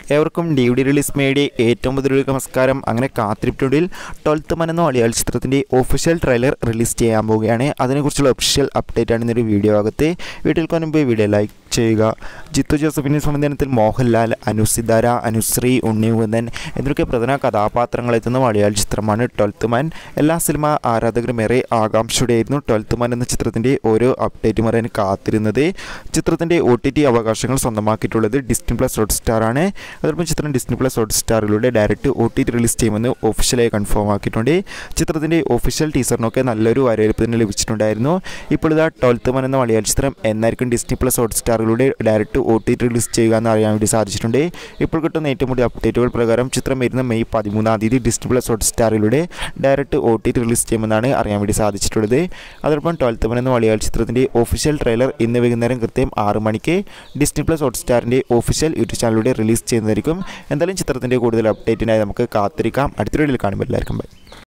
ഏവർക്കും D D release മേടി ഏറ്റവും പുതിയ നമസ്കാരം അങ്ങനെ കാത്തിരിപ്പിനുള്ളിൽ ട്വൽത്ത് മൻ എന്ന മലയാള ചിത്രത്തിൻ്റെ ഒഫീഷ്യൽ ട്രെയിലർ റിലീസ് ചെയ്യാൻ പോവുകയാണ് അതിനെക്കുറിച്ചുള്ള ഒഫീഷ്യൽ അപ്ഡേറ്റ് ആണ് ഇന്നൊരു വീഡിയോ ആകത്ത് വീട്ടിൽ മുമ്പ് വീഡിയോ ലൈക്ക് ചെയ്യുക ജിത്തു ജോസഫിൻ്റെ സംവിധാനത്തിൽ മോഹൻലാൽ അനുസിതാര അനുശ്രീ ഉണ്ണിമുകുന്ദൻ എന്നൊക്കെ പ്രധാന കഥാപാത്രങ്ങളെത്തുന്ന മലയാള ചിത്രമാണ് ട്വൽത്ത് മാൻ എല്ലാ സിനിമ ആരാധകരും ഏറെ ആകാംക്ഷയോടെയായിരുന്നു ട്വൽത്ത് മാൻ എന്ന ചിത്രത്തിൻ്റെ ഓരോ അപ്ഡേറ്റും അറിയാൻ കാത്തിരുന്നത് ചിത്രത്തിൻ്റെ ഒ ടി ടി അവകാശങ്ങൾ സ്വന്തമാക്കിയിട്ടുള്ളത് ഡിസ്നി പ്ലസ് ഹോട്ട് സ്റ്റാർ ആണ് അതോടൊപ്പം ചിത്രം ഡിസ്നി പ്ലസ് ഹോട്ട് സ്റ്റാറിലൂടെ direct O T T release ചെയ്യുമെന്ന് ഒഫീഷ്യലായി കൺഫേം ആക്കിയിട്ടുണ്ട് ചിത്രത്തിൻ്റെ ഒഫീഷ്യൽ ടീസറിനൊക്കെ നല്ലൊരു വരവേൽപ്പ് തന്നെ ലഭിച്ചിട്ടുണ്ടായിരുന്നു ഇപ്പോൾ ഇതാ ട്വൽത്ത് മൻ എന്ന മലയാള ചിത്രം എന്നായിരിക്കും ഡിസ്നി പ്ലസ് ഹോട്ട് സ്റ്റാറിലൂടെ direct O T T release ചെയ്യുക എന്ന് അറിയാൻ വേണ്ടി സാധിച്ചിട്ടുണ്ട് ഇപ്പോൾ കിട്ടുന്ന ഏറ്റവും പുതിയ അപ്ഡേറ്റുകൾ പ്രകാരം ചിത്രം വരുന്ന മെയ് പതിമൂന്നാം തീയതി ഡിസ്നി പ്ലസ് ഹോട്ട് സ്റ്റാറിലൂടെ direct O T T release ചെയ്യുമെന്നാണ് അറിയാൻ വേണ്ടി സാധിച്ചിട്ടുള്ളത് അതോടൊപ്പം ട്വൽത്ത് മൻ എന്ന മലയാള ചിത്രത്തിൻ്റെ ഒഫീഷ്യൽ ട്രെയിലർ ഇന്ന് വൈകുന്നേരം കൃത്യം ആറ് മണിക്ക് ഡിസ്നി പ്ലസ് ഹോട്ട് സ്റ്റാറിൻ്റെ ഒഫീഷ്യൽ യൂട്യൂബ് ചാനലിലൂടെ റിലീസ് ചെയ്യുന്നതായിരിക്കും എന്തായാലും ചിത്രത്തിൻ്റെ കൂടുതൽ അപ്ഡേറ്റിനായി നമുക്ക് കാത്തിരിക്കാം അടുത്ത വീഡിയോയിൽ കാണുമ്പോൾ എല്ലാവർക്കും ബൈ